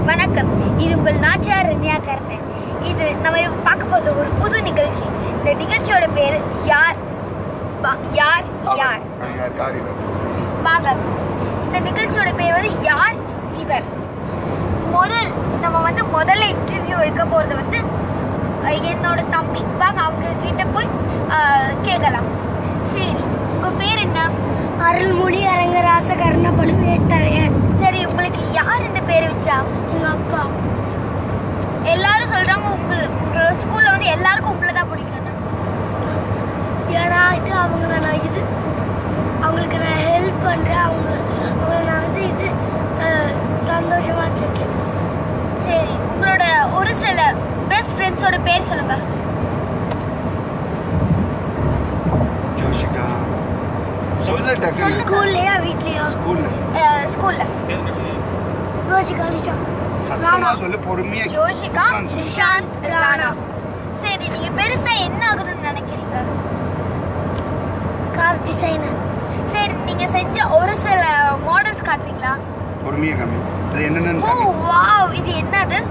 வணக்கம் இது உங்கள் நாச்சியார் ரம்யா கர்ணன் இது நம்ம இப்ப பார்க்க போகிறது ஒரு புது நிகழ்ச்சி இந்த நிகழ்ச்சியோட பேர் யார் வா- யார் யார் அவர் யார் யார் இவர் வாங்க இந்த நிகழ்ச்சியோட பேர் வந்து யார் இவர் முதல் நம்ம வந்து முதல்ல இன்டர்வியூ எடுக்க போகிறது வந்து அஹ், என்னோட தம்பி வாங்க அவங்க கிட்ட போய் அஹ், கேட்கலாம் சரி உங்கள் பேர் என்ன அருள்மொழி அரங்கராச கர்ண பழுவேட்டரையர் சரி உங்களுக்கு யார் இந்த பேர் வச்சா எங்க அப்பா எல்லாரும் சொல்றாங்க உங்க உங்களோட ஸ்கூல்ல வந்து எல்லாருக்கும் உங்களை தான் பிடிக்கும்னு ஏன்னா இது அவங்கள நான் இது அவங்களுக்கு நான் ஹெல்ப் பண்றேன் அவங்கள அவங்கள நான் வந்து இது அஹ், சந்தோஷமா வச்சிருக்கேன் சரி உங்களோட ஒரு சில பெஸ்ட் ஃப்ரெண்ட்ஸோட பேர் சொல்லுங்க ஜோஷிகா சொல்லு டக்கு ஸ்கூல்லையா வீட்லயா ஸ்கூல்ல அஹ், ஸ்கூல்ல ரோசிகா நிஷா சத்தமா சொல்லு பொறுமையா ஜோஷிகா உட்கார்ந்து சொல்லு. நிஷாந்த் ராணா சரி நீங்க பெருசா என்ன ஆகணும்னு நினைக்கிறீங்க கார் டிசைனர் சரி நீங்க செஞ்ச ஒரு சில மாடல்ஸ் காட்டுறீங்களா பொறுமையா காமி அது என்னென்னு ஓ காமி வாவ் இது என்னது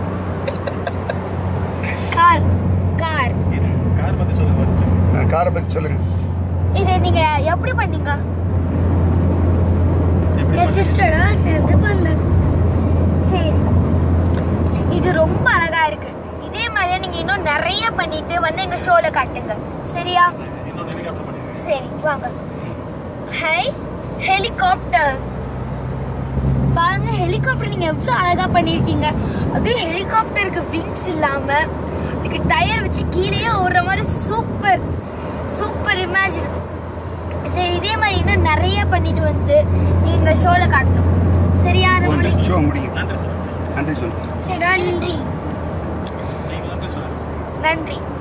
கார் கார் கார் பத்தி சொல்லுங்க ஃபர்ஸ்ட் ஆ, காரை பத்தி சொல்லுங்க இது நீங்க எப்படி பண்ணீங்க என் சிஸ்டரா சேர்ந்து பண்ணேன் சரி இது ரொம்ப அழகா இருக்கு இதே மாதிரியே நீங்க இன்னும் நிறைய பண்ணிட்டு வந்து எங்க ஷோல காட்டுங்க சரியா இன்னொன்று ஹெலிகாப்டர் பண்ணிருக்கேன் சரி வாங்க ஹை ஹெலிகாப்டர் பாருங்க ஹெலிகாப்டர் நீங்க எவ்வளவு அழகா பண்ணிருக்கீங்க அது ஹெலிகாப்டருக்கு விங்ஸ் இல்லாம அதுக்கு டயர் வச்சு கீழேயே ஓடுற மாதிரி சூப்பர் சூப்பர் இமேஜின் சரி இதே மாதிரி இன்னும் நிறைய பண்ணிட்டு வந்து நீங்க எங்க ஷோல காட்டணும் சரியா ரமணி ஷோ முடியும் நன்றி சொல்லுங்க நன்றி சொல்லு சரி நன்றி நீங்கள் நன்றி சொல்லுங்க நன்றி